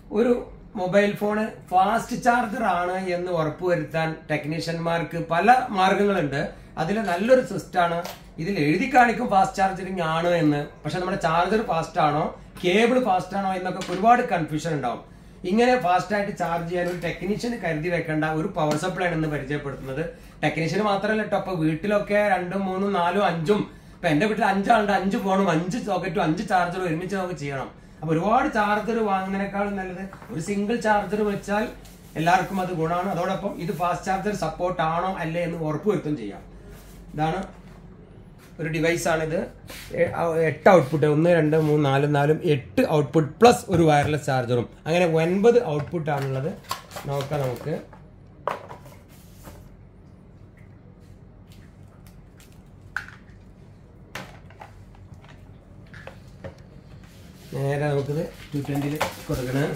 ഒരു mobile phone fast charger ആണ് എന്ന് ഉറപ്പുവരുത്താൻ ടെക്നീഷ്യന്മാർക്ക് പല മാർഗങ്ങളുണ്ട് അതിൽ നല്ലൊരു സിസ്റ്റാണ് ഇതിൽ എഴുതി കാണിക്കും ഫാസ്റ്റ് ചാർജറിങ് ആണ് എന്ന് പക്ഷെ നമ്മുടെ ചാർജർ ഫാസ്റ്റ് ആണോ കേബിൾ ഫാസ്റ്റ് ആണോ എന്നൊക്കെ ഒരുപാട് കൺഫ്യൂഷൻ ഉണ്ടാവും ഇങ്ങനെ ഫാസ്റ്റ് ആയിട്ട് ചാർജ് ചെയ്യാൻ ഒരു ടെക്നീഷ്യന് കരുതി വെക്കേണ്ട ഒരു പവർ സപ്ലൈ ആണ് ഇന്ന് പരിചയപ്പെടുത്തുന്നത് ടെക്നീഷ്യന് മാത്രമല്ല കേട്ടോ അപ്പൊ വീട്ടിലൊക്കെ രണ്ടും മൂന്നും നാലും അഞ്ചും ഇപ്പൊ എന്റെ വീട്ടിൽ അഞ്ചാളുണ്ട് അഞ്ച് ഫോണും അഞ്ച് സോക്കറ്റും അഞ്ച് ചാർജറും ഒരുമിച്ച് നമുക്ക് ചെയ്യണം അപ്പൊ ഒരുപാട് ചാർജർ വാങ്ങുന്നതിനേക്കാളും നല്ലത് ഒരു സിംഗിൾ ചാർജർ വെച്ചാൽ എല്ലാവർക്കും അത് ഗുണമാണ് അതോടൊപ്പം ഇത് ഫാസ്റ്റ് ചാർജർ സപ്പോർട്ട് ആണോ അല്ലേ എന്ന് ഉറപ്പുവരുത്തും ചെയ്യാം ഇതാണ് ഒരു ഡിവൈസ് ആണിത് എ- ആ- എട്ട് ഔട്ട്പുട്ട് ഒന്ന് രണ്ട് മൂന്ന് നാല് നാലും എട്ട് ഔട്ട്പുട്ട് പ്ലസ് ഒരു വയർലെസ് ചാർജറും അങ്ങനെ ഒൻപത് ഔട്ട്പുട്ട് ആണുള്ളത് നോക്കാം നമുക്ക് നേരെ നമുക്കിത് ടു ട്വന്റിയിൽ കൊടുക്കണേ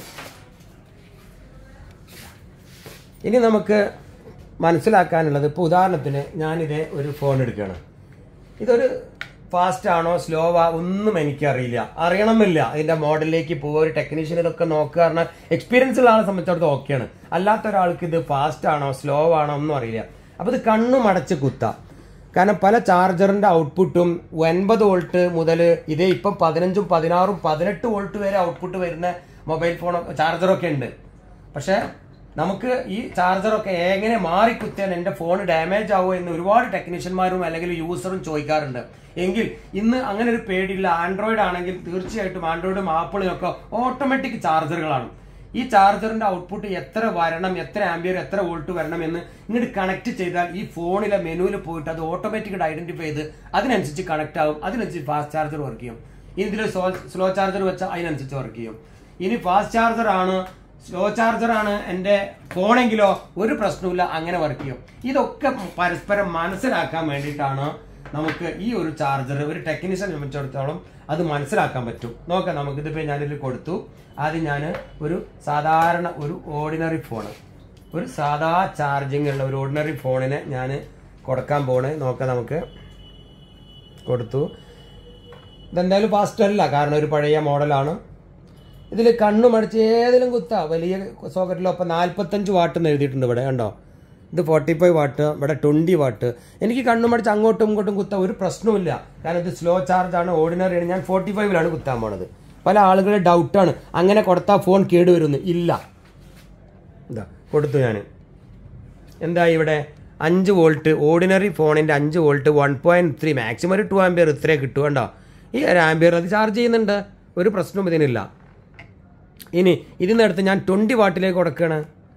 ഇനി നമുക്ക് മനസ്സിലാക്കാനുള്ളത് ഇപ്പോൾ ഉദാഹരണത്തിന് ഞാനിതേ ഒരു ഫോൺ എടുക്കുകയാണ് ഇതൊരു ഫാസ്റ്റ് ആണോ സ്ലോ ആ ഒന്നും എനിക്കറിയില്ല അറിയണമെന്നില്ല അതിന്റെ മോഡലിലേക്ക് പോകുക ഒരു ടെക്നീഷ്യൻ ഇതൊക്കെ നോക്കുക പറഞ്ഞാൽ എക്സ്പീരിയൻസ് ഉള്ള ആളെ സംബന്ധിച്ചിടത്തോളം ഓക്കെയാണ് അല്ലാത്ത ഒരാൾക്ക് ഇത് ഫാസ്റ്റ് ആണോ സ്ലോ ആണോ ഒന്നും അറിയില്ല അപ്പോൾ ഇത് കണ്ണും അടച്ച് കുത്താം കാരണം പല ചാർജറിന്റെ ഔട്ട്പുട്ടും ഒൻപത് വോൾട്ട് മുതൽ ഇതേ ഇപ്പം പതിനഞ്ചും പതിനാറും പതിനെട്ട് വോൾട്ട് വരെ ഔട്ട്പുട്ട് വരുന്ന മൊബൈൽ ഫോൺ ചാർജറൊക്കെ ഉണ്ട് പക്ഷേ നമുക്ക് ഈ ചാർജറൊക്കെ എങ്ങനെ മാറി കുത്തിയാൽ എൻ്റെ ഫോൺ ഡാമേജ് ആവുമോ എന്ന് ഒരുപാട് ടെക്നീഷ്യന്മാരും അല്ലെങ്കിൽ യൂസറും ചോദിക്കാറുണ്ട് എങ്കിൽ ഇന്ന് അങ്ങനെ ഒരു പേടിയില്ല ആൻഡ്രോയിഡ് ആണെങ്കിൽ തീർച്ചയായിട്ടും ആൻഡ്രോയിഡും ആപ്പിളും ഒക്കെ ഓട്ടോമാറ്റിക് ചാർജറുകളാണ് ഈ ചാർജറിന്റെ ഔട്ട്പുട്ട് എത്ര വരണം എത്ര ആംബിയർ എത്ര വോൾട്ട് വരണം എന്ന് ഇങ്ങോട്ട് കണക്ട് ചെയ്താൽ ഈ ഫോണിലെ മെനുവിൽ പോയിട്ട് അത് ഓട്ടോമാറ്റിക്കായിട്ട് ഐഡന്റിഫൈ ചെയ്ത് അതിനനുസരിച്ച് കണക്ട് ആകും അതിനനുസരിച്ച് ഫാസ്റ്റ് ചാർജർ വർക്ക് ചെയ്യും ഇതിൽ സ്ലോ ചാർജർ വെച്ചാൽ അതിനനുസരിച്ച് വർക്ക് ചെയ്യും ഇനി ഫാസ്റ്റ് ചാർജർ ആണ് സ്ലോ ചാർജർ ആണ് എൻ്റെ ഫോണെങ്കിലോ ഒരു പ്രശ്നവുമില്ല അങ്ങനെ വർക്ക് ചെയ്യും ഇതൊക്കെ പരസ്പരം മനസ്സിലാക്കാൻ വേണ്ടിയിട്ടാണ് നമുക്ക് ഈ ഒരു ചാർജർ ഒരു ടെക്നീഷ്യനെ സംബന്ധിച്ചിടത്തോളം അത് മനസ്സിലാക്കാൻ പറ്റും നോക്കാം നമുക്കിതിപ്പോൾ ഞാനിതിൽ കൊടുത്തു ആദ്യം ഞാൻ ഒരു സാധാരണ ഒരു ഓർഡിനറി ഫോണ് ഒരു സാധാ ചാർജിങ് ഉള്ള ഒരു ഓർഡിനറി ഫോണിനെ ഞാൻ കൊടുക്കാൻ പോണേ നോക്കാം നമുക്ക് കൊടുത്തു ഇതെന്തായാലും ഫാസ്റ്റ് അല്ല കാരണം ഒരു പഴയ മോഡലാണ് ഇതിൽ കണ്ണുമടിച്ച് ഏതിലും കുത്താ വലിയ സോക്കറ്റിലോ അപ്പം നാൽപ്പത്തഞ്ച് വാട്ട് എന്ന് എഴുതിയിട്ടുണ്ട് ഇവിടെ കണ്ടോ ഇത് ഫോർട്ടി ഫൈവ് വാട്ട് ഇവിടെ ട്വൻറ്റി വാട്ട് എനിക്ക് കണ്ണുമടിച്ച് അങ്ങോട്ടും ഇങ്ങോട്ടും കുത്താൻ ഒരു പ്രശ്നവുമില്ല കാരണം ഇത് സ്ലോ ചാർജ് ആണ് ഓർഡിനറി ആണ് ഞാൻ ഫോർട്ടി ഫൈവിലാണ് കുത്താൻ പോണത് പല ആളുകളുടെ ഡൗട്ടാണ് അങ്ങനെ കൊടുത്താൽ ഫോൺ കേടുവരുന്നു ഇല്ല ഇതാ കൊടുത്തു ഞാൻ എന്താ ഇവിടെ അഞ്ച് വോൾട്ട് ഓർഡിനറി ഫോണിൻ്റെ അഞ്ച് volt one point three maximum ഒരു ടു ആംബിയർ ഇത്രേ കിട്ടും കണ്ടോ ഈ ഒരു ആംബിയർ അത് ചാർജ് ചെയ്യുന്നുണ്ട് ഒരു പ്രശ്നവും ഇതിനില്ല ഇനി ഇതിൽ എടുത്ത് ഞാൻ ട്വൻറ്റി വാട്ടിലേക്ക് കൊടുക്കുകയാണ്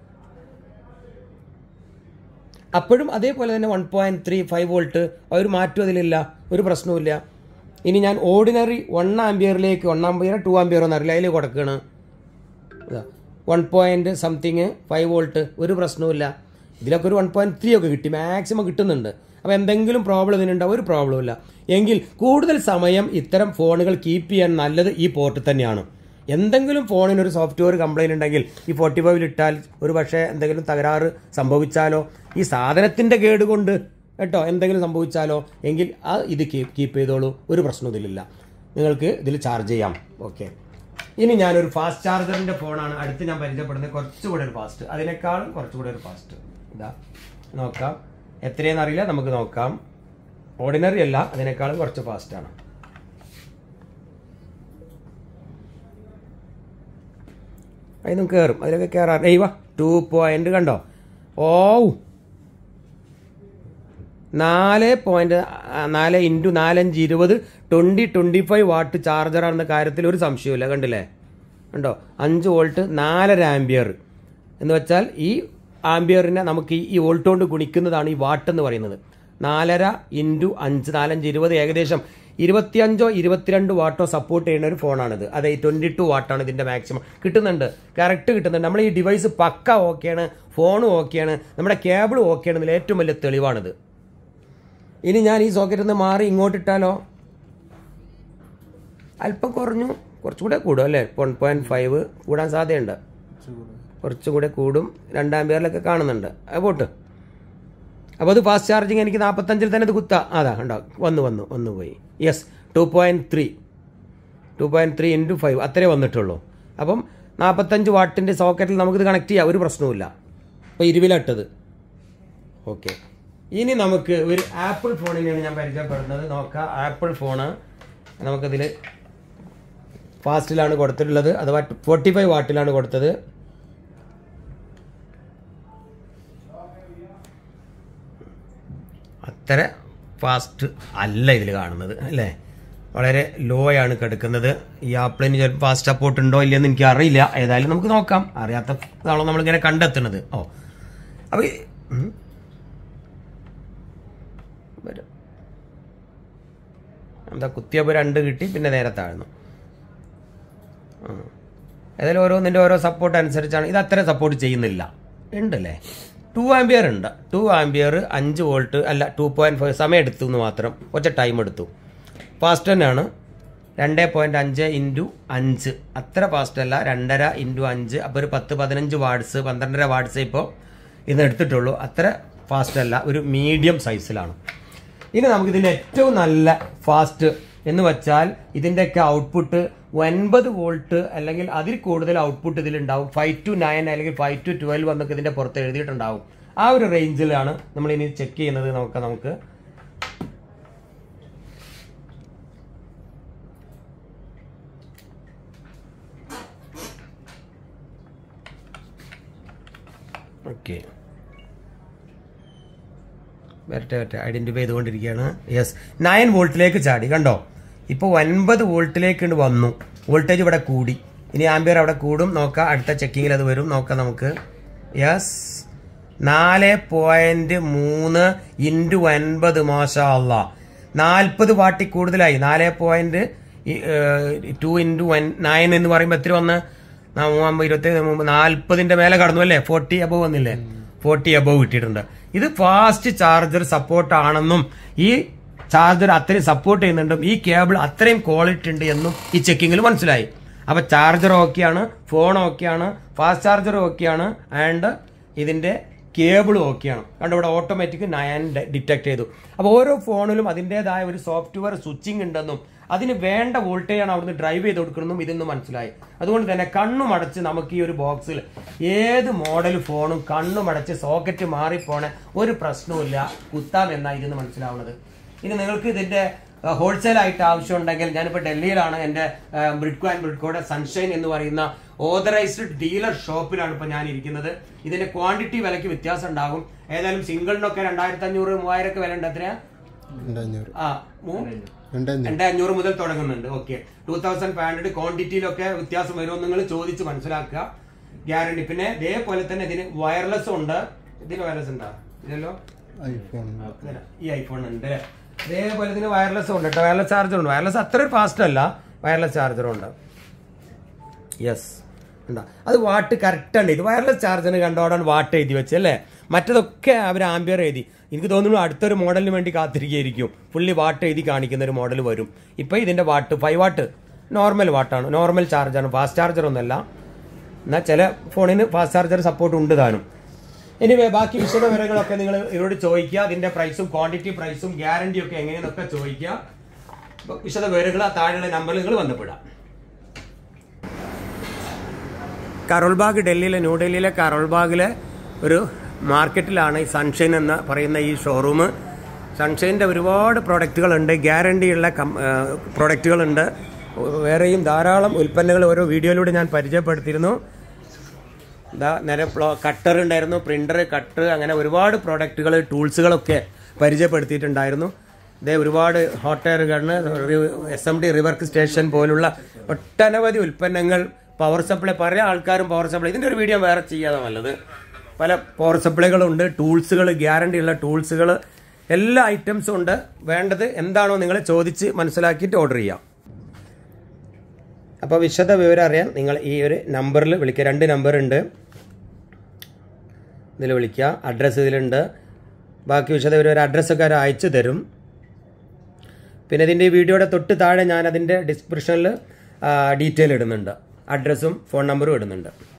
അപ്പോഴും അതേപോലെ തന്നെ one point three five volt ഒരു മാറ്റം അതിലില്ല ഒരു പ്രശ്നവുമില്ല ഇനി ഞാൻ ഓർഡിനറി വൺ ആംബിയറിലേക്ക് വൺ ആംബിയർ ടു ആംബിയർ എന്നറിയില്ല അതിലേക്ക് കൊടുക്കുകയാണ് one point something five volt ഒരു പ്രശ്നവുമില്ല ഇതിലൊക്കെ ഒരു വൺ പോയിന്റ് ത്രീ ഒക്കെ കിട്ടി മാക്സിമം കിട്ടുന്നുണ്ട് അപ്പോൾ എന്തെങ്കിലും പ്രോബ്ലം ഇതിനുണ്ടാവും ഒരു പ്രോബ്ലം ഇല്ല എങ്കിൽ കൂടുതൽ സമയം ഇത്തരം ഫോണുകൾ കീപ്പ് ചെയ്യാൻ നല്ലത് ഈ പോർട്ട് തന്നെയാണ് എന്തെങ്കിലും ഫോണിന് ഒരു സോഫ്റ്റ്വെയർ കംപ്ലൈൻറ്റ് ഉണ്ടെങ്കിൽ ഈ ഫോർട്ടി ഫൈവിൽ ഇട്ടാൽ ഒരു പക്ഷേ എന്തെങ്കിലും തകരാറ് സംഭവിച്ചാലോ ഈ സാധനത്തിൻ്റെ കേട് കൊണ്ട് കേട്ടോ എന്തെങ്കിലും സംഭവിച്ചാലോ എങ്കിൽ ആ ഇത് കീപ്പ് ചെയ്തോളൂ ഒരു പ്രശ്നവും ഇതിലില്ല നിങ്ങൾക്ക് ഇതിൽ ചാർജ് ചെയ്യാം ഓക്കെ ഇനി ഞാനൊരു ഫാസ്റ്റ് ചാർജറിന്റെ ഫോണാണ് അടുത്ത് ഞാൻ പരിചയപ്പെടുന്നത് കുറച്ചുകൂടെ ഒരു ഫാസ്റ്റ് അതിനേക്കാളും കുറച്ചുകൂടെ ഒരു ഫാസ്റ്റ് ഇതാ നോക്കാം എത്രയെന്ന് അറിയില്ല നമുക്ക് നോക്കാം ഓർഡിനറി അല്ല അതിനേക്കാളും കുറച്ച് ഫാസ്റ്റ് ആണ് അതിനും കയറും അതിലൊക്കെ കയറാൻ ഏയ് വാ ടു പോയിന്റ് കണ്ടോ ഓ നാല് പോയിന്റ് നാല് ഇൻറ്റു നാലഞ്ച് ഇരുപത് ട്വൻറ്റി ട്വൻറ്റി ഫൈവ് വാട്ട് ചാർജറാണെന്ന കാര്യത്തിൽ ഒരു സംശയമില്ല കണ്ടില്ലേ കണ്ടോ അഞ്ച് വോൾട്ട് നാലര ആംബിയർ എന്ന് വെച്ചാൽ ഈ ആംബിയറിനെ നമുക്ക് ഈ വോൾട്ട് കൊണ്ട് ഗുണിക്കുന്നതാണ് ഈ വാട്ട് എന്ന് പറയുന്നത് നാലര ഇൻറ്റു അഞ്ച് നാലഞ്ച് ഇരുപത് ഏകദേശം ഇരുപത്തിയഞ്ചോ ഇരുപത്തിരണ്ട് വാട്ടോ സപ്പോർട്ട് ചെയ്യുന്ന ഒരു ഫോണാണിത് അതെ ട്വൻറ്റി ടു വാട്ടാണ് ഇതിൻ്റെ മാക്സിമം കിട്ടുന്നുണ്ട് കറക്റ്റ് കിട്ടുന്നുണ്ട് നമ്മൾ ഈ ഡിവൈസ് പക്ക ഓക്കെയാണ് ഫോണും ഓക്കെയാണ് നമ്മുടെ കേബിളും ഓക്കെയാണ് ഇതിൽ ഏറ്റവും വലിയ തെളിവാണിത് ഇനി ഞാൻ ഈ സോക്കറ്റിൽ നിന്ന് മാറി ഇങ്ങോട്ട് ഇട്ടാലോ അല്പം കുറഞ്ഞു കുറച്ചുകൂടെ കൂടും അല്ലേ വൺ പോയിന്റ് ഫൈവ് കൂടാൻ സാധ്യതയുണ്ട് കുറച്ചുകൂടെ കൂടും രണ്ടാം പേരിലൊക്കെ കാണുന്നുണ്ട് അത് പോട്ട് അപ്പോൾ അത് ഫാസ്റ്റ് ചാർജിങ് എനിക്ക് നാൽപ്പത്തഞ്ചിൽ തന്നെ ഇത് കുത്താം അതാ ഉണ്ടോ വന്നു വന്നു വന്നു പോയി yes two point three two point three into five അത്രേ വന്നിട്ടുള്ളൂ അപ്പം നാൽപ്പത്തഞ്ച് വാട്ടിൻ്റെ സോക്കറ്റിൽ നമുക്കിത് കണക്ട് ചെയ്യാം ഒരു പ്രശ്നവുമില്ല അപ്പോൾ ഇരുവിലിട്ടത് ഓക്കെ ഇനി നമുക്ക് ഒരു ആപ്പിൾ ഫോണിനെയാണ് ഞാൻ പരിചയപ്പെടുന്നത് നോക്കാം ആപ്പിൾ ഫോണ് നമുക്കതിൽ ഫാസ്റ്റിലാണ് കൊടുത്തിട്ടുള്ളത് അഥവാ ഫോർട്ടി ഫൈവ് വാട്ടിലാണ് കൊടുത്തത് അത്ര ഫാസ്റ്റ് അല്ല ഇതിൽ കാണുന്നത് അല്ലേ വളരെ ലോ ആണ് കിടക്കുന്നത് ഈ ആപ്പിളിന് ചിലപ്പോൾ ഫാസ്റ്റ് സപ്പോർട്ട് ഉണ്ടോ ഇല്ലയെന്ന് എനിക്ക് അറിയില്ല ഏതായാലും നമുക്ക് നോക്കാം അറിയാത്ത ഇതാണോ നമ്മളിങ്ങനെ കണ്ടെത്തുന്നത് ഓ അപ്പോൾ വരും എന്താ കുത്തിയപ്പോൾ രണ്ട് കിട്ടി പിന്നെ നേരെ താഴ്ന്നു ആ. ഏതായാലും ഓരോന്നിൻ്റെ ഓരോ സപ്പോർട്ട് അനുസരിച്ചാണ് ഇത് അത്ര സപ്പോർട്ട് ചെയ്യുന്നില്ല ഉണ്ടല്ലേ ടു ആംബിയർ ഉണ്ട് ടു ആംബിയർ അഞ്ച് വോൾട്ട് അല്ല ടു പോയിൻറ്റ് ഫൈവ് സമയം എടുത്തു എന്ന് മാത്രം ഒറ്റ ടൈം എടുത്തു ഫാസ്റ്റ് തന്നെയാണ് രണ്ട് പോയിൻറ്റ് അഞ്ച് ഇൻറ്റു അഞ്ച് അത്ര ഫാസ്റ്റ് അല്ല രണ്ടര ഇൻറ്റു അഞ്ച് അപ്പോൾ ഒരു പത്ത് പതിനഞ്ച് വാട്സ് പന്ത്രണ്ടര വാട്സ് ഇപ്പോൾ ഇന്ന് എടുത്തിട്ടുള്ളൂ അത്ര ഫാസ്റ്റ് അല്ല ഒരു മീഡിയം സൈസിലാണ് ഇനി നമുക്ക് ഇതിന്റെ ഏറ്റവും നല്ല ഫാസ്റ്റ് എന്ന് വെച്ചാൽ ഇതിന്റെയൊക്കെ ഔട്ട്പുട്ട് ഒൻപത് വോൾട്ട് അല്ലെങ്കിൽ അതിൽ കൂടുതൽ ഔട്ട്പുട്ട് ഇതിലുണ്ടാവും ഫൈവ് ടു നയൻ അല്ലെങ്കിൽ ഫൈവ് ടു ട്വൽവ് എന്നൊക്കെ ഇതിന്റെ പുറത്ത് എഴുതിയിട്ടുണ്ടാവും ആ ഒരു റേഞ്ചിലാണ് നമ്മൾ ഇനി ചെക്ക് ചെയ്യുന്നത് നമുക്ക് നമുക്ക് ഓക്കെ വരട്ടെ വരട്ടെ ഐഡന്റിഫൈ ചെയ്തുകൊണ്ടിരിക്കുകയാണ് യെസ് നയൻ വോൾട്ടിലേക്ക് ചാടി കണ്ടോ ഇപ്പോൾ ഒൻപത് വോൾട്ടിലേക്ക് വന്നു വോൾട്ടേജ് ഇവിടെ കൂടി ഇനി ആംബിയർ അവിടെ കൂടും നോക്കാം അടുത്ത ചെക്കിങ്ങിൽ അത് വരും നോക്കാം നമുക്ക് യെസ് നാല് പോയിന്റ് മൂന്ന് ഇൻറ്റു ഒൻപത് മാഷാ അല്ല നാൽപ്പത് വാട്ടി കൂടുതലായി നാല് point two into one nine എന്ന് പറയുമ്പോൾ എത്ര വന്ന് നാ മൂവാകുമ്പോൾ ഇരുപത്തി നാൽപ്പതിന്റെ മേലെ കടന്നു അല്ലേ ഫോർട്ടി അബവ് വന്നില്ലേ ഫോർട്ടി അബവ് കിട്ടിയിട്ടുണ്ട് ഇത് ഫാസ്റ്റ് ചാർജർ സപ്പോർട്ട് ആണെന്നും ഈ ചാർജർ അത്രയും സപ്പോർട്ട് ചെയ്യുന്നുണ്ടും ഈ കേബിൾ അത്രയും ക്വാളിറ്റി ഉണ്ട് എന്നും ഈ ചെക്കിങ്ങിൽ മനസ്സിലായി അപ്പൊ ചാർജർ ഓക്കെയാണ് ഫോൺ ഓക്കെയാണ് ഫാസ്റ്റ് ചാർജർ ഓക്കെയാണ് ആൻഡ് ഇതിന്റെ കേബിൾ ഓക്കെയാണ് കണ്ടോ ഇവിടെ ഓട്ടോമാറ്റിക് നയൻ ഡിറ്റക്ട് ചെയ്തു അപ്പോൾ ഓരോ ഫോണിലും അതിൻ്റെതായ ഒരു സോഫ്റ്റ്വെയർ സ്വിച്ചിങ് ഉണ്ടെന്നും അതിന് വേണ്ട വോൾട്ടേജ് ആണ് അവിടുന്ന് ഡ്രൈവ് ചെയ്ത് കൊടുക്കുന്നതും ഇതൊന്നും മനസ്സിലായി അതുകൊണ്ട് തന്നെ കണ്ണുമടച്ച് നമുക്ക് ഈ ഒരു ബോക്സിൽ ഏത് മോഡൽ ഫോണും കണ്ണുമടച്ച് സോക്കറ്റ് മാറിപ്പോണ ഒരു പ്രശ്നവുമില്ല കുത്താം എന്നാണ് ഇതിന്ന് മനസ്സിലാവുന്നത് ഇനി നിങ്ങൾക്ക് ഇതിന്റെ ഹോൾസെയിൽ ആയിട്ട് ആവശ്യമുണ്ടെങ്കിൽ ഞാനിപ്പോൾ ഡൽഹിയിലാണ് എൻ്റെ ബ്രിഡ്കോ ആൻഡ് ബ്രിഡ്കോയുടെ സൺഷൈൻ എന്ന് പറയുന്ന ഓതറൈസ്ഡ് ഡീലർ ഷോപ്പിലാണ് ഇപ്പോൾ ഞാൻ ഇരിക്കുന്നത് ഇതിന്റെ ക്വാണ്ടിറ്റി വിലയ്ക്ക് വ്യത്യാസം ഉണ്ടാകും ഏതായാലും സിംഗിളിനൊക്കെ രണ്ടായിരത്തി അഞ്ഞൂറ് മൂവായിരം ഒക്കെ വില ഉണ്ട് എത്രയാ രണ്ടഞ്ഞൂറ് ആ മൂ- രണ്ടഞ്ഞൂറ് രണ്ട് അഞ്ഞൂറ് മുതൽ തുടങ്ങുന്നുണ്ട് okay two thousand five hundred ക്വാണ്ടിറ്റിയിലൊക്കെ വ്യത്യാസം വരുമോ നിങ്ങൾ ചോദിച്ച് മനസ്സിലാക്കുക ഗ്യാരണ്ടി പിന്നെ ഇതേപോലെ തന്നെ ഇതിന് വയർലെസ് ഉണ്ട് ഇതിന് വയർലെസ് ഉണ്ടോ ഇല്ലല്ലോ ഐഫോൺ ഇങ്ങനെ ഈ ഐഫോൺ ഉണ്ട് അല്ലേ? ഇതേപോലെ ഇതിന് വയർലെസ് ഉണ്ട് കേട്ടോ വയർലെസ് ചാർജർ ഉണ്ട് വയർലെസ് അത്ര ഫാസ്റ്റ് അല്ല വയർലെസ് ചാർജറും ഉണ്ട് യെസ് ഉണ്ടോ അത് വാട്ട് കറക്റ്റ് ഉണ്ട് ഇത് വയർലെസ് ചാർജറിന് കണ്ടോടാണ് വാട്ട് എഴുതി വെച്ചല്ലേ മറ്റതൊക്കെ അവർ ആംബിയർ എഴുതി എനിക്ക് തോന്നുന്നു അടുത്തൊരു മോഡലിന് വേണ്ടി കാത്തിരിക്കുകയായിരിക്കും പുള്ളി വാട്ട് എഴുതി കാണിക്കുന്ന ഒരു മോഡൽ വരും ഇപ്പൊ ഇതിന്റെ വാട്ട് ഫൈവ് വാട്ട് നോർമൽ വാട്ടാണ് നോർമൽ ചാർജറാണ് ഫാസ്റ്റ് ചാർജർ ഒന്നല്ല എന്നാൽ ചില ഫോണിന് ഫാസ്റ്റ് ചാർജർ സപ്പോർട്ട് ഉണ്ട് താനും ഇനി ബാക്കി വിശദ വിവരങ്ങളൊക്കെ നിങ്ങൾ ഇവരോട് ചോദിക്കുക അതിന്റെ പ്രൈസും ക്വാണ്ടിറ്റി പ്രൈസും ഗ്യാരണ്ടിയും ഒക്കെ എങ്ങനെയെന്നൊക്കെ ചോദിക്കുക അപ്പൊ വിശദ വിവരങ്ങൾ ആ താഴെയുള്ള നമ്പറിൽ നിങ്ങൾ ബന്ധപ്പെടാം കരോൾബാഗ് ഡൽഹിയിലെ ന്യൂഡൽഹിയിലെ കരോൾബാഗിലെ ഒരു മാർക്കറ്റിലാണ് ഈ സൺഷൈൻ എന്ന് പറയുന്ന ഈ ഷോറൂം സൺഷൈൻ്റെ ഒരുപാട് പ്രൊഡക്റ്റുകളുണ്ട് ഗ്യാരണ്ടിയുള്ള കം പ്രൊഡക്റ്റുകളുണ്ട് വേറെയും ധാരാളം ഉൽപ്പന്നങ്ങൾ ഓരോ വീഡിയോയിലൂടെ ഞാൻ പരിചയപ്പെടുത്തിയിരുന്നു ഇതാ നേരെ പ്ലോ കട്ടർ ഉണ്ടായിരുന്നു പ്രിന്റർ കട്ടർ അങ്ങനെ ഒരുപാട് പ്രോഡക്റ്റുകൾ ടൂൾസുകളൊക്കെ പരിചയപ്പെടുത്തിയിട്ടുണ്ടായിരുന്നു ഇതേ ഒരുപാട് hot air gun S M D rework station പോലുള്ള ഒട്ടനവധി ഉൽപ്പന്നങ്ങൾ പവർ സപ്ലൈ പല ആൾക്കാരും പവർ സപ്ലൈ ഇതിൻ്റെ ഒരു വീഡിയോ വേറെ ചെയ്യാതെ നല്ലത് പല പവർ സപ്ലൈകളുണ്ട് ടൂൾസുകൾ ഗ്യാരണ്ടി ഉള്ള ടൂൾസുകൾ എല്ലാ ഐറ്റംസും ഉണ്ട് വേണ്ടത് എന്താണോ നിങ്ങൾ ചോദിച്ച് മനസ്സിലാക്കിയിട്ട് ഓർഡർ ചെയ്യാം അപ്പോൾ വിശദ വിവരം അറിയാൻ നിങ്ങൾ ഈ ഒരു നമ്പറിൽ വിളിക്കുക രണ്ട് നമ്പർ ഉണ്ട് ഇതിൽ വിളിക്കുക അഡ്രസ്സ് ഇതിലുണ്ട് ബാക്കി വിശദ വിവരം ഒരു അഡ്രസ്സൊക്കെ അവർ അയച്ചു തരും പിന്നെ ഇതിൻ്റെ ഈ വീഡിയോയുടെ തൊട്ട് താഴെ ഞാൻ അതിൻ്റെ ഡിസ്ക്രിപ്ഷനിൽ ഡീറ്റെയിൽ ഇടുന്നുണ്ട് അഡ്രസ്സും ഫോൺ നമ്പറും ഇടുന്നുണ്ട്